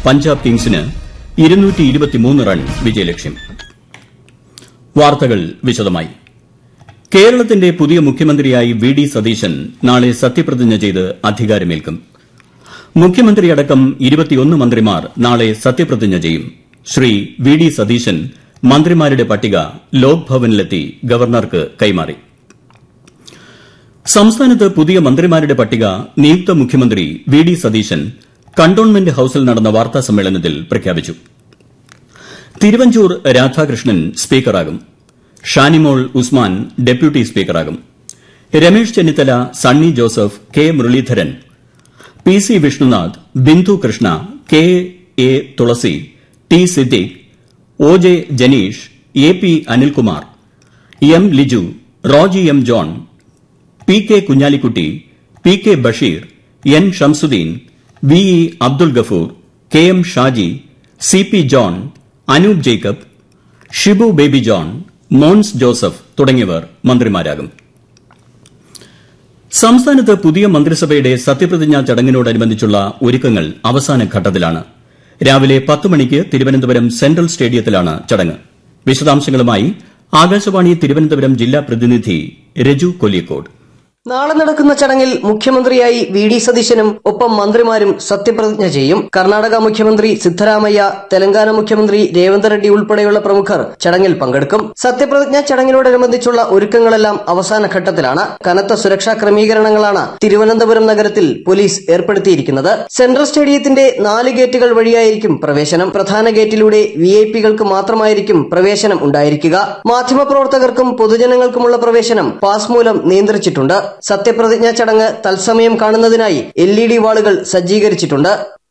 Punjab കിങ്സിന് run വിജയലക്ഷ്യം വാർത്തകൾ വിശദമായി കേരളത്തിന്റെ പുതിയ മുഖ്യമന്ത്രിയായി വി ഡി സതീശൻ നാളെ സത്യപ്രതിജ്ഞ ചെയ്ത് അധികാരമേൽക്കും മുഖ്യമന്ത്രിയടക്കം മന്ത്രിമാർ നാളെ സത്യപ്രതിജ്ഞ ചെയ്യും ശ്രീ വി ഡി സതീശൻ മന്ത്രിമാരുടെ പട്ടിക ലോക് ഭവനിലെത്തി ഗവർണർക്ക് കൈമാറി സംസ്ഥാനത്ത് പുതിയ മന്ത്രിമാരുടെ പട്ടിക നിയുക്ത മുഖ്യമന്ത്രി വി ഡി സതീശൻ കണ്ടോൺമെന്റ് ഹൌസിൽ നടന്ന വാർത്താ സമ്മേളനത്തിൽ പ്രഖ്യാപിച്ചു തിരുവഞ്ചൂർ രാധാകൃഷ്ണൻ സ്പീക്കറാകും ഷാനിമോൾ ഉസ്മാൻ ഡെപ്യൂട്ടി സ്പീക്കറാകും Ramesh Chennithala Sunny Joseph K Muraleedharan P C Vishnunath Bindu Krishna K A Thulasi T Siddique O J Janeesh A P Anilkumar M Liju Roji M John P K Kunhalikutty P K Basheer N Shamsuddin V E Abdul Gafoor K M Shaji C P John Anoop Jacob Shibu Baby John Mons Joseph തുടങ്ങിയവർ മന്ത്രിമാരാകും സംസ്ഥാനത്ത് പുതിയ മന്ത്രിസഭയുടെ സത്യപ്രതിജ്ഞാ ചടങ്ങിനോടനുബന്ധിച്ചുള്ള ഒരുക്കങ്ങൾ അവസാന ഘട്ടത്തിലാണ് രാവിലെ പത്ത് മണിക്ക് തിരുവനന്തപുരം സെൻട്രൽ സ്റ്റേഡിയത്തിലാണ് ചടങ്ങ് വിശദാംശങ്ങളുമായി ആകാശവാണി തിരുവനന്തപുരം ജില്ലാ പ്രതിനിധി രജു കൊല്ലിക്കോട് നാളെ നടക്കുന്ന ചടങ്ങിൽ മുഖ്യമന്ത്രിയായി വി ഡി സതീശനും ഒപ്പം മന്ത്രിമാരും സത്യപ്രതിജ്ഞ ചെയ്യും കർണാടക മുഖ്യമന്ത്രി സിദ്ധരാമയ്യ തെലങ്കാന മുഖ്യമന്ത്രി രേവന്ത് റെഡ്ഡി ഉൾപ്പെടെയുള്ള പ്രമുഖർ ചടങ്ങിൽ പങ്കെടുക്കും സത്യപ്രതിജ്ഞ ചടങ്ങിനോടനുബന്ധിച്ചുള്ള ഒരുക്കങ്ങളെല്ലാം അവസാന ഘട്ടത്തിലാണ് കനത്ത സുരക്ഷാ ക്രമീകരണങ്ങളാണ് തിരുവനന്തപുരം നഗരത്തിൽ പോലീസ് ഏർപ്പെടുത്തിയിരിക്കുന്നത് സെൻട്രൽ സ്റ്റേഡിയത്തിന്റെ നാല് ഗേറ്റുകൾ വഴിയായിരിക്കും പ്രവേശനം പ്രധാന ഗേറ്റിലൂടെ വി ഐ പികൾക്ക് മാത്രമായിരിക്കും പ്രവേശനം ഉണ്ടായിരിക്കുക മാധ്യമപ്രവർത്തകർക്കും പൊതുജനങ്ങൾക്കുമുള്ള പ്രവേശനം പാസ് മൂലം നിയന്ത്രിച്ചിട്ടുണ്ട് സത്യപ്രതിജ്ഞാ ചടങ്ങ് തത്സമയം കാണുന്നതിനായി എൽ ഇ ഡി വാളുകൾ സജ്ജീകരിച്ചിട്ടുണ്ട്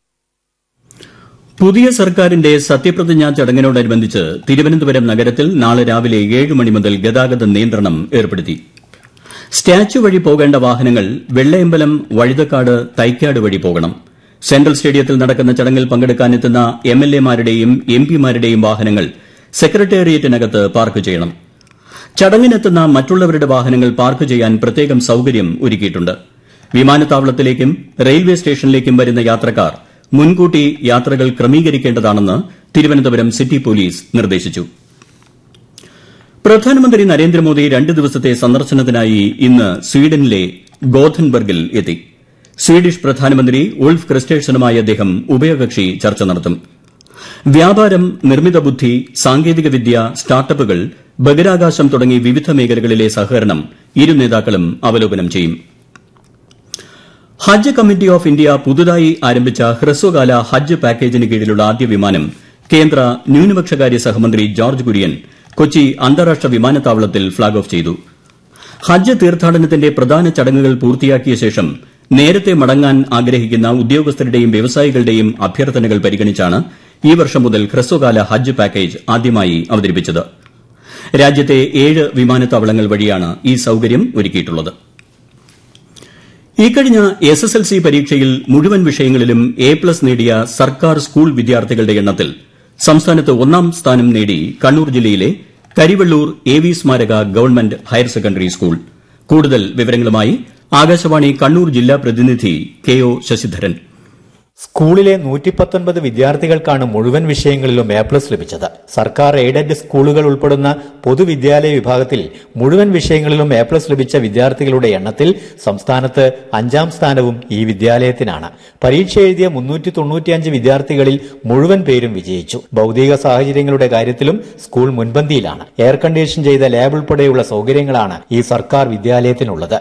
പുതിയ സർക്കാരിന്റെ സത്യപ്രതിജ്ഞാ ചടങ്ങിനോടനുബന്ധിച്ച് തിരുവനന്തപുരം നഗരത്തിൽ നാളെ രാവിലെ ഏഴ് മണി മുതൽ ഗതാഗത നിയന്ത്രണം ഏർപ്പെടുത്തി സ്റ്റാച്യു വഴി പോകേണ്ട വാഹനങ്ങൾ വെള്ളയമ്പലം വഴുതക്കാട് തൈക്കാട് വഴി പോകണം സെൻട്രൽ സ്റ്റേഡിയത്തിൽ നടക്കുന്ന ചടങ്ങിൽ പങ്കെടുക്കാനെത്തുന്ന എം എൽ എമാരുടെയും എം പിമാരുടെയും വാഹനങ്ങൾ സെക്രട്ടേറിയറ്റിനകത്ത് പാർക്ക് ചെയ്യണം ചടങ്ങിനെത്തുന്ന മറ്റുള്ളവരുടെ വാഹനങ്ങൾ പാർക്ക് ചെയ്യാൻ പ്രത്യേകം സൌകര്യം ഒരുക്കിയിട്ടുണ്ട് വിമാനത്താവളത്തിലേക്കും റെയിൽവേ സ്റ്റേഷനിലേക്കും വരുന്ന യാത്രക്കാർ മുൻകൂട്ടി യാത്രകൾ ക്രമീകരിക്കേണ്ടതാണെന്ന് തിരുവനന്തപുരം സിറ്റി പോലീസ് നിർദ്ദേശിച്ചു പ്രധാനമന്ത്രി നരേന്ദ്രമോദി രണ്ട് ദിവസത്തെ സന്ദർശനത്തിനായി ഇന്ന് സ്വീഡനിലെ ഗോഥൻബർഗിൽ എത്തി സ്വീഡിഷ് പ്രധാനമന്ത്രി ഉൾഫ് ക്രിസ്റ്റേഴ്സണുമായി അദ്ദേഹം ഉഭയകക്ഷി ചർച്ച നടത്തും വ്യാപാരം നിർമ്മിത ബുദ്ധി സാങ്കേതികവിദ്യ സ്റ്റാർട്ടപ്പുകൾ ബഹിരാകാശം തുടങ്ങി വിവിധ മേഖലകളിലെ സഹകരണം ഇരു നേതാക്കളും അവലോകനം ചെയ്യും ഹജ്ജ് കമ്മിറ്റി ഓഫ് ഇന്ത്യ പുതുതായി ആരംഭിച്ച ഹ്രസ്വകാല ഹജ്ജ് പാക്കേജിന് കീഴിലുള്ള ആദ്യ വിമാനം കേന്ദ്ര ന്യൂനപക്ഷകാര്യ സഹമന്ത്രി ജോർജ് കുര്യൻ കൊച്ചി അന്താരാഷ്ട്ര വിമാനത്താവളത്തിൽ ഫ്ളാഗ് ഓഫ് ചെയ്തു ഹജ്ജ് തീർത്ഥാടനത്തിന്റെ പ്രധാന ചടങ്ങുകൾ പൂർത്തിയാക്കിയ ശേഷം നേരത്തെ മടങ്ങാൻ ആഗ്രഹിക്കുന്ന ഉദ്യോഗസ്ഥരുടെയും വ്യവസായികളുടെയും അഭ്യർത്ഥനകൾ പരിഗണിച്ചാണ് ഈ വർഷം മുതൽ ഹ്രസ്വകാല ഹജ്ജ് പാക്കേജ് ആദ്യമായി അവതരിപ്പിച്ചത് രാജ്യത്തെ ഏഴ് വിമാനത്താവളങ്ങൾ വഴിയാണ് ഈ സൌകര്യം ഒരുക്കിയിട്ടുള്ളത് ഇക്കഴിഞ്ഞ എസ് എസ് എൽ സി പരീക്ഷയിൽ മുഴുവൻ വിഷയങ്ങളിലും എ പ്ലസ് നേടിയ സർക്കാർ സ്കൂൾ വിദ്യാർത്ഥികളുടെ എണ്ണത്തിൽ സംസ്ഥാനത്ത് ഒന്നാം സ്ഥാനം നേടി കണ്ണൂർ ജില്ലയിലെ കരിവെള്ളൂർ എ വി സ്മാരക ഗവൺമെന്റ് ഹയർ സെക്കൻഡറി സ്കൂൾ കൂടുതൽ വിവരങ്ങളുമായി ആകാശവാണി കണ്ണൂർ ജില്ലാ പ്രതിനിധി കെ ഒ ശശിധരൻ സ്കൂളിലെ നൂറ്റി പത്തൊൻപത് വിദ്യാർത്ഥികൾക്കാണ് മുഴുവൻ വിഷയങ്ങളിലും എ പ്ലസ് ലഭിച്ചത് സർക്കാർ എയ്ഡഡ് സ്കൂളുകൾ ഉൾപ്പെടുന്ന പൊതുവിദ്യാലയ വിഭാഗത്തിൽ മുഴുവൻ വിഷയങ്ങളിലും എ പ്ലസ് ലഭിച്ച വിദ്യാർത്ഥികളുടെ എണ്ണത്തിൽ സംസ്ഥാനത്ത് അഞ്ചാം സ്ഥാനവും ഈ വിദ്യാലയത്തിനാണ് പരീക്ഷ എഴുതിയ മുന്നൂറ്റി തൊണ്ണൂറ്റിയഞ്ച് വിദ്യാർത്ഥികളിൽ മുഴുവൻ പേരും വിജയിച്ചു ഭൗതിക സാഹചര്യങ്ങളുടെ കാര്യത്തിലും സ്കൂൾ മുൻപന്തിയിലാണ് എയർ കണ്ടീഷൻ ചെയ്ത ലാബ് ഉൾപ്പെടെയുള്ള സൌകര്യങ്ങളാണ് ഈ സർക്കാർ വിദ്യാലയത്തിനുള്ളത്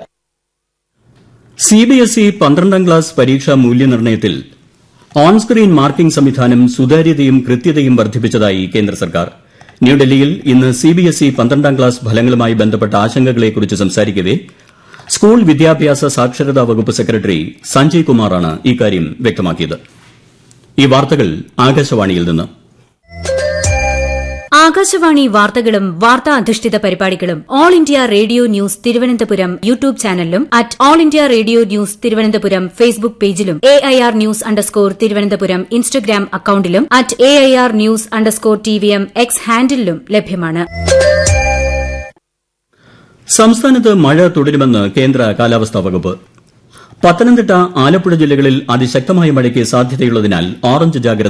സിബിഎസ്ഇ പന്ത്രണ്ടാം ക്ലാസ് പരീക്ഷാ മൂല്യനിർണ്ണയത്തിൽ ഓൺ സ്ക്രീൻ മാർക്കിംഗ് സംവിധാനം സുതാര്യതയും കൃത്യതയും വർദ്ധിപ്പിച്ചതായി കേന്ദ്ര സർക്കാർ ന്യൂഡൽഹിയിൽ ഇന്ന് സിബിഎസ്ഇ പന്ത്രണ്ടാം ക്ലാസ് ഫലങ്ങളുമായി ബന്ധപ്പെട്ട ആശങ്കകളെക്കുറിച്ച് സംസാരിക്കവെ സ്കൂൾ വിദ്യാഭ്യാസ സാക്ഷരതാ വകുപ്പ് സെക്രട്ടറി സഞ്ജയ് കുമാറാണ് ഇക്കാര്യം വ്യക്തമാക്കിയത് ഈ വാർത്തകൾ ആകാശവാണിയിൽ നിന്ന് ആകാശവാണി വാർത്തകളും വാർത്താ അധിഷ്ഠിത പരിപാടികളും all India radio news Thiruvananthapuram YouTube ചാനലിലും at all India radio news Thiruvananthapuram Facebook പേജിലും A I R news underscore Thiruvananthapuram Instagram അക്കൌണ്ടിലും at A I R news underscore T V M X ഹാൻഡിലും ലഭ്യമാണ് സംസ്ഥാനത്ത് മഴ തുടരുമെന്ന് കേന്ദ്ര കാലാവസ്ഥാ വകുപ്പ് പത്തനംതിട്ട ആലപ്പുഴ ജില്ലകളിൽ അതിശക്തമായ മഴയ്ക്ക് സാധ്യതയുള്ളതിനാൽ ഓറഞ്ച് ജാഗ്രത